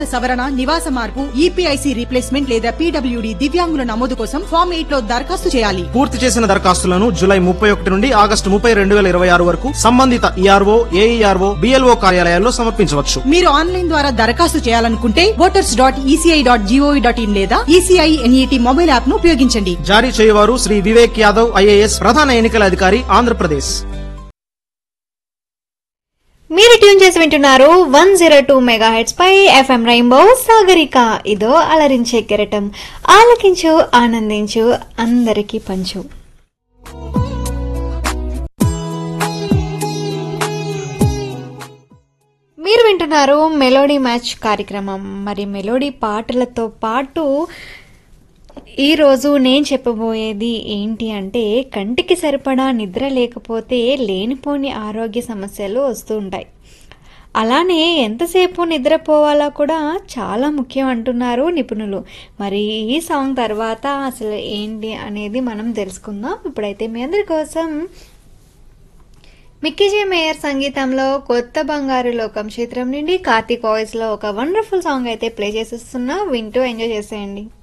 సవరణ నివాస మార్పు ఈపీఐసి రీప్లేస్మెంట్ లేదా పీడబ్ల్యూడి దివ్యాంగుల నమోదు కోసం ఫామ్ ఎయిట్ లో దరఖాస్తు చేయాలి పూర్తి చేసిన దరఖాస్తులను జూలై ముప్పై ఒకటి నుండి ఆగస్టు ముప్పై రెండు వేల ఇరవై ఆరు వరకు సంబంధిత ఈఆర్ఓ ఏఈఆర్ఓ బిఎల్ఓ కార్యాలయాల్లో సమర్పించవచ్చు మీరు ఆన్లైన్ ద్వారా దరఖాస్తు చేయాలనుకుంటే voters dot ECI dot GOV dot in లేదా ఈసీఐ ఎన్ఈటీ మొబైల్ యాప్ ను ఉపయోగించండి జారీ చేయవారు శ్రీ వివేక్ యాదవ్ ఐఏఎస్ ప్రధాన ఎన్నికల అధికారి ఆంధ్రప్రదేశ్ మీరు ట్యూన్ చేసి వింటున్నారు one zero two megahertz పై ఎఫ్ఎం రైంబో సాగరిక ఇదో అలరించే కెరటం ఆలకించు ఆనందించు అందరికీ పంచు మీరు వింటున్నారు మెలోడీ మ్యాచ్ కార్యక్రమం మరి మెలోడీ పాటలతో పాటు ఈరోజు నేను చెప్పబోయేది ఏంటి అంటే కంటికి సరిపడా నిద్ర లేకపోతే లేనిపోని ఆరోగ్య సమస్యలు వస్తూ ఉంటాయి అలానే ఎంతసేపు నిద్రపోవాలో కూడా చాలా ముఖ్యం అంటున్నారు నిపుణులు మరి ఈ సాంగ్ తర్వాత అసలు ఏంటి అనేది మనం తెలుసుకుందాం ఇప్పుడైతే మీ అందరి కోసం మిక్కీజే మేయర్ సంగీతంలో కొత్త బంగారు లోకం చిత్రం నుండి కార్తీక్ వాయిస్లో ఒక వండర్ఫుల్ సాంగ్ అయితే ప్లే చేసేస్తున్నా వింటూ ఎంజాయ్ చేసేయండి